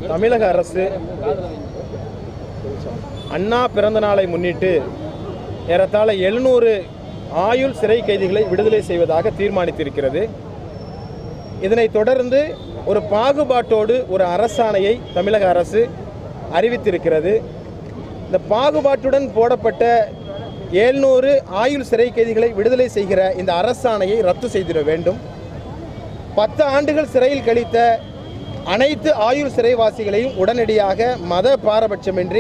தமிழக அரசு அண்ணா பிறந்த நாளை முன்னிட்டு ஏறத்தாழ எழுநூறு ஆயுள் சிறை கைதிகளை விடுதலை செய்வதாக தீர்மானித்திருக்கிறது இதனைத் தொடர்ந்து ஒரு பாகுபாட்டோடு ஒரு அரசாணையை தமிழக அரசு அறிவித்திருக்கிறது இந்த பாகுபாட்டுடன் போடப்பட்ட ஏழ்நூறு ஆயுள் சிறை கைதிகளை விடுதலை செய்கிற இந்த அரசாணையை ரத்து செய்திட வேண்டும் பத்து ஆண்டுகள் சிறையில் கழித்த அனைத்து ஆயுள் சிறைவாசிகளையும் உடனடியாக மத பாரபட்சமின்றி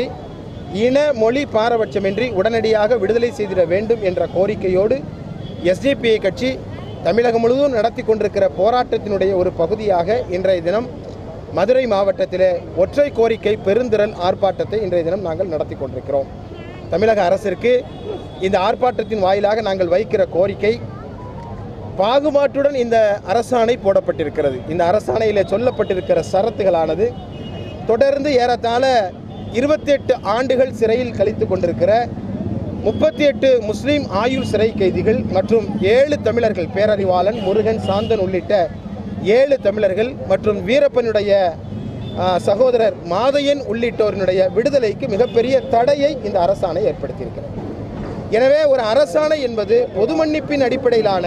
இன மொழி பாரபட்சமின்றி உடனடியாக விடுதலை செய்திட வேண்டும் என்ற கோரிக்கையோடு எஸ்டிபிஐ கட்சி தமிழகம் முழுவதும் நடத்தி கொண்டிருக்கிற போராட்டத்தினுடைய ஒரு பகுதியாக இன்றைய தினம் மதுரை மாவட்டத்திலே ஒற்றை கோரிக்கை பெருந்திரள் ஆர்ப்பாட்டத்தை இன்றைய தினம் நாங்கள் நடத்தி கொண்டிருக்கிறோம் தமிழக அரசிற்கு இந்த ஆர்ப்பாட்டத்தின் வாயிலாக நாங்கள் வைக்கிற கோரிக்கை பாகுபாட்டுடன் இந்த அரசாணை போடப்பட்டிருக்கிறது இந்த அரசாணையில் சொல்லப்பட்டிருக்கிற சரத்துகளானது தொடர்ந்து ஏறத்தாழ இருபத்தி எட்டு ஆண்டுகள் சிறையில் கழித்து கொண்டிருக்கிற முப்பத்தி எட்டு முஸ்லீம் ஆயுள் சிறை கைதிகள் மற்றும் ஏழு தமிழர்கள் பேரறிவாளன் முருகன் சாந்தன் உள்ளிட்ட ஏழு தமிழர்கள் மற்றும் வீரப்பனுடைய ஆ, சகோதரர் மாதையன் உள்ளிட்டோரினுடைய விடுதலைக்கு மிகப்பெரிய தடையை இந்த அரசாணை ஏற்படுத்தியிருக்கிறது எனவே ஒரு அரசாணை என்பது பொது மன்னிப்பின் அடிப்படையிலான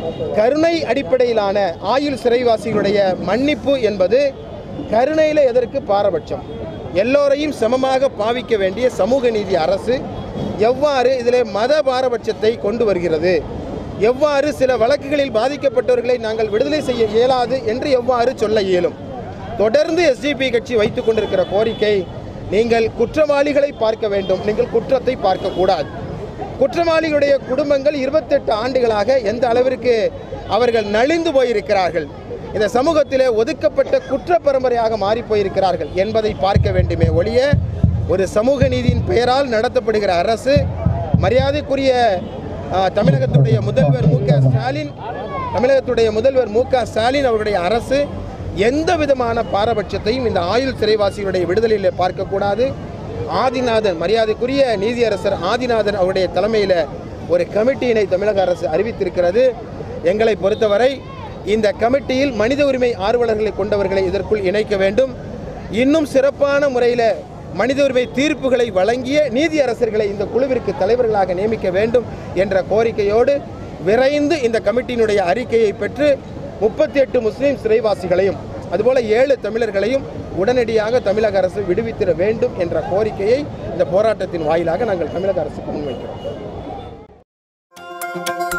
கருணை அடிப்படையிலான ஆயுள் சிறைவாசிகளுடைய மன்னிப்பு என்பது கருணையில் எதற்கு பாரபட்சம் எல்லோரையும் சமமாக பாவிக்க வேண்டிய சமூக நீதி அரசு எவ்வாறு இதில் மத பாரபட்சத்தை கொண்டு வருகிறது எவ்வாறு சில வழக்குகளில் பாதிக்கப்பட்டவர்களை நாங்கள் விடுதலை செய்ய இயலாது என்று எவ்வாறு சொல்ல இயலும் தொடர்ந்து எஸ்டிபி கட்சி வைத்துக் கொண்டிருக்கிற கோரிக்கை நீங்கள் குற்றவாளிகளை பார்க்க வேண்டும் நீங்கள் குற்றத்தை பார்க்கக்கூடாது குற்றவாளிகளுடைய குடும்பங்கள் இருபத்தெட்டு ஆண்டுகளாக எந்த அளவிற்கு அவர்கள் நலிந்து போயிருக்கிறார்கள் இந்த சமூகத்திலே ஒதுக்கப்பட்ட குற்ற பரம்பரையாக மாறி போயிருக்கிறார்கள் என்பதை பார்க்க வேண்டுமே ஒழிய ஒரு சமூக நீதியின் பெயரால் நடத்தப்படுகிற அரசு மரியாதைக்குரிய ஆ, தமிழகத்துடைய முதல்வர் மு க ஸ்டாலின் தமிழகத்துடைய முதல்வர் மு க ஸ்டாலின் அவருடைய அரசு எந்த விதமான பாரபட்சத்தையும் இந்த ஆயுள் சிறைவாசிகளுடைய விடுதலையில் பார்க்கக்கூடாது ஆதிநாதன் மரியாதைக்குரிய நீதியரசர் ஆதிநாதன் அவருடைய தலைமையில் ஒரு கமிட்டியினை தமிழக அரசு அறிவித்திருக்கிறது எங்களை பொறுத்தவரை இந்த கமிட்டியில் மனித உரிமை ஆர்வலர்களை கொண்டவர்களை இதற்குள் இணைக்க வேண்டும் இன்னும் சிறப்பான முறையில் மனித உரிமை தீர்ப்புகளை வழங்கிய நீதியரசர்களை இந்த குழுவிற்கு தலைவர்களாக நியமிக்க வேண்டும் என்ற கோரிக்கையோடு விரைந்து இந்த கமிட்டியினுடைய அறிக்கையை பெற்று முப்பத்தி எட்டு முஸ்லீம் சிறைவாசிகளையும் அதுபோல ஏழு தமிழர்களையும் உடனடியாக தமிழக அரசு விடுவித்திட வேண்டும் என்ற கோரிக்கையை இந்த போராட்டத்தின் வாயிலாக நாங்கள் தமிழக அரசுக்கு முன்வைக்கிறோம்